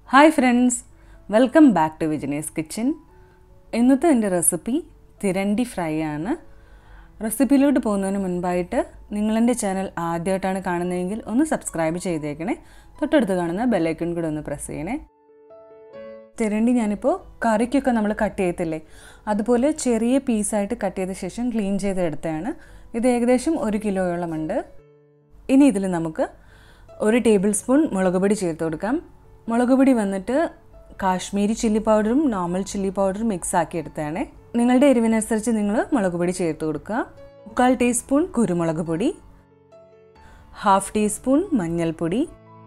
hi friends welcome back to Vijina's kitchen ഇന്നത്തെ എൻ്റെ recipe തിരണ്ടി fry ആണ് റെസിപ്പിയിലോട്ട് പോകുന്നതിന് മുൻപായിട്ട് നിങ്ങളെൻ്റെ ചാനൽ ആദ്യമായിട്ടാണ് കാണുന്നതെങ്കിൽ ഒന്ന് സബ്സ്ക്രൈബ് ചെയ്തേക്കണേ തൊട്ടടുത്ത് കാണുന്ന ബെല്ലൈക്കൺ കൂടെ ഒന്ന് പ്രസ് ചെയ്യണേ തിരണ്ടി ഞാനിപ്പോൾ കറിക്കൊക്കെ നമ്മൾ കട്ട് ചെയ്യത്തില്ലേ അതുപോലെ ചെറിയ പീസായിട്ട് കട്ട് ചെയ്ത ശേഷം ക്ലീൻ ചെയ്ത് എടുത്തതാണ് ഇത് ഏകദേശം ഒരു കിലോയോളമുണ്ട് ഇനി ഇതിൽ നമുക്ക് ഒരു ടേബിൾ സ്പൂൺ മുളക് പൊടി ചേർത്ത് കൊടുക്കാം മുളക് പൊടി വന്നിട്ട് കാശ്മീരി ചില്ലി പൗഡറും നോർമൽ ചില്ലി പൗഡറും മിക്സ് ആക്കി എടുത്തതാണ് നിങ്ങളുടെ എരിവിനനുസരിച്ച് നിങ്ങൾ മുളക് പൊടി ചേർത്ത് കൊടുക്കുക മുക്കാൽ ടീസ്പൂൺ കുരുമുളക് പൊടി ഹാഫ് ടീസ്പൂൺ മഞ്ഞൾപ്പൊടി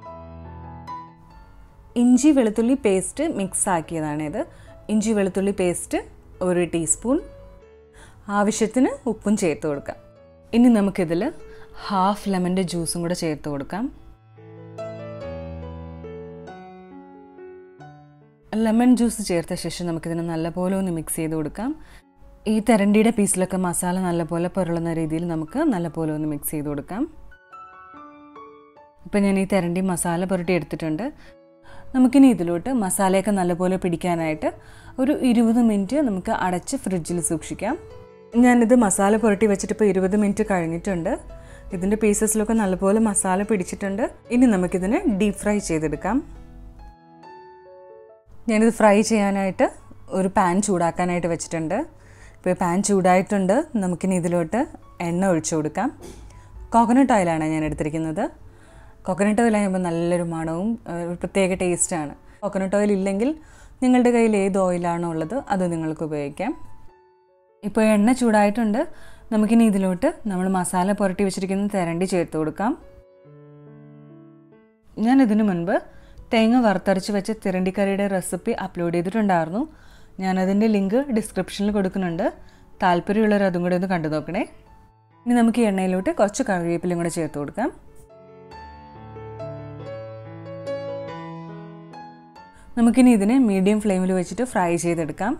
ഇഞ്ചി വെളുത്തുള്ളി പേസ്റ്റ് മിക്സ് ആക്കിയതാണിത് ഇഞ്ചി വെളുത്തുള്ളി പേസ്റ്റ് ഒരു ടീസ്പൂൺ ആവശ്യത്തിന് ഉപ്പും ചേർത്ത് കൊടുക്കാം ഇനി നമുക്കിതിൽ ഹാഫ് ലെമൻ്റെ ജ്യൂസും കൂടെ ചേർത്ത് കൊടുക്കാം ലെമൺ ജ്യൂസ് ചേർത്ത ശേഷം നമുക്കിതിനെ നല്ലപോലെ ഒന്ന് മിക്സ് ചെയ്ത് കൊടുക്കാം ഈ തെരണ്ടിയുടെ പീസിലൊക്കെ മസാല നല്ലപോലെ പുരളുന്ന രീതിയിൽ നമുക്ക് നല്ലപോലെ ഒന്ന് മിക്സ് ചെയ്ത് കൊടുക്കാം ഇപ്പം ഞാൻ ഈ തെരണ്ടി മസാല പുരട്ടി എടുത്തിട്ടുണ്ട് നമുക്കിനി ഇതിലോട്ട് മസാലയൊക്കെ നല്ലപോലെ പിടിക്കാനായിട്ട് ഒരു ഇരുപത് മിനിറ്റ് നമുക്ക് അടച്ച് ഫ്രിഡ്ജിൽ സൂക്ഷിക്കാം ഞാനിത് മസാല പുരട്ടി വെച്ചിട്ട് ഇപ്പോൾ ഇരുപത് മിനിറ്റ് കഴിഞ്ഞിട്ടുണ്ട് ഇതിൻ്റെ പീസസിലൊക്കെ നല്ലപോലെ മസാല പിടിച്ചിട്ടുണ്ട് ഇനി നമുക്കിതിനെ ഡീപ്പ് ഫ്രൈ ചെയ്തെടുക്കാം ഞാനിത് ഫ്രൈ ചെയ്യാനായിട്ട് ഒരു പാൻ ചൂടാക്കാനായിട്ട് വെച്ചിട്ടുണ്ട് ഇപ്പോൾ പാൻ ചൂടായിട്ടുണ്ട് നമുക്കിനി ഇതിലോട്ട് എണ്ണ ഒഴിച്ചു കൊടുക്കാം കോക്കനട്ട് ഓയിലാണ് ഞാൻ എടുത്തിരിക്കുന്നത് കോക്കനട്ട് ഓയിൽ ആകുമ്പോൾ നല്ലൊരു മണവും ഒരു പ്രത്യേക ടേസ്റ്റാണ് കോക്കനട്ട് ഓയിൽ ഇല്ലെങ്കിൽ നിങ്ങളുടെ കയ്യിൽ ഏത് ഓയിലാണോ ഉള്ളത് അത് നിങ്ങൾക്ക് ഉപയോഗിക്കാം ഇപ്പോൾ എണ്ണ ചൂടായിട്ടുണ്ട് നമുക്കിനി ഇതിലോട്ട് നമ്മൾ മസാല പുരട്ടി വെച്ചിരിക്കുന്ന തെരണ്ടി ചേർത്ത് കൊടുക്കാം ഞാൻ ഇതിനു മുൻപ് തേങ്ങ വറുത്തരച്ച് വെച്ച തിരണ്ടിക്കറിയുടെ റെസിപ്പി അപ്ലോഡ് ചെയ്തിട്ടുണ്ടായിരുന്നു ഞാനതിൻ്റെ ലിങ്ക് ഡിസ്ക്രിപ്ഷനിൽ കൊടുക്കുന്നുണ്ട് താല്പര്യമുള്ളവർ അതും കൂടെ ഒന്ന് കണ്ടു നോക്കണേ ഇനി നമുക്ക് ഈ എണ്ണയിലോട്ട് കുറച്ച് കറിവേപ്പിലും കൂടെ ചേർത്ത് കൊടുക്കാം നമുക്കിനി ഇതിനെ മീഡിയം ഫ്ലെയിമിൽ വെച്ചിട്ട് ഫ്രൈ ചെയ്തെടുക്കാം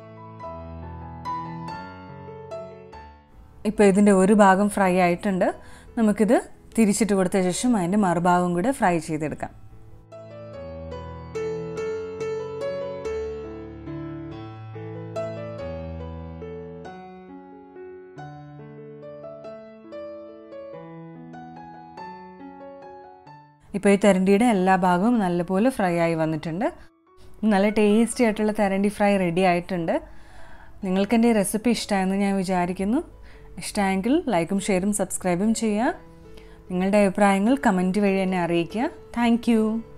ഇപ്പോൾ ഇതിൻ്റെ ഒരു ഭാഗം ഫ്രൈ ആയിട്ടുണ്ട് നമുക്കിത് തിരിച്ചിട്ട് കൊടുത്ത ശേഷം അതിൻ്റെ മറുഭാഗം കൂടെ ഫ്രൈ ചെയ്തെടുക്കാം ഇപ്പോൾ ഈ തെരണ്ടിയുടെ എല്ലാ ഭാഗവും നല്ലപോലെ ഫ്രൈ ആയി വന്നിട്ടുണ്ട് നല്ല ടേസ്റ്റി ആയിട്ടുള്ള തെരണ്ടി ഫ്രൈ റെഡി ആയിട്ടുണ്ട് നിങ്ങൾക്ക് എൻ്റെ റെസിപ്പി ഇഷ്ടമായെന്ന് ഞാൻ വിചാരിക്കുന്നു ഇഷ്ടമായെങ്കിൽ ലൈക്കും ഷെയറും സബ്സ്ക്രൈബും ചെയ്യുക നിങ്ങളുടെ അഭിപ്രായങ്ങൾ കമൻറ്റ് വഴി എന്നെ അറിയിക്കുക താങ്ക്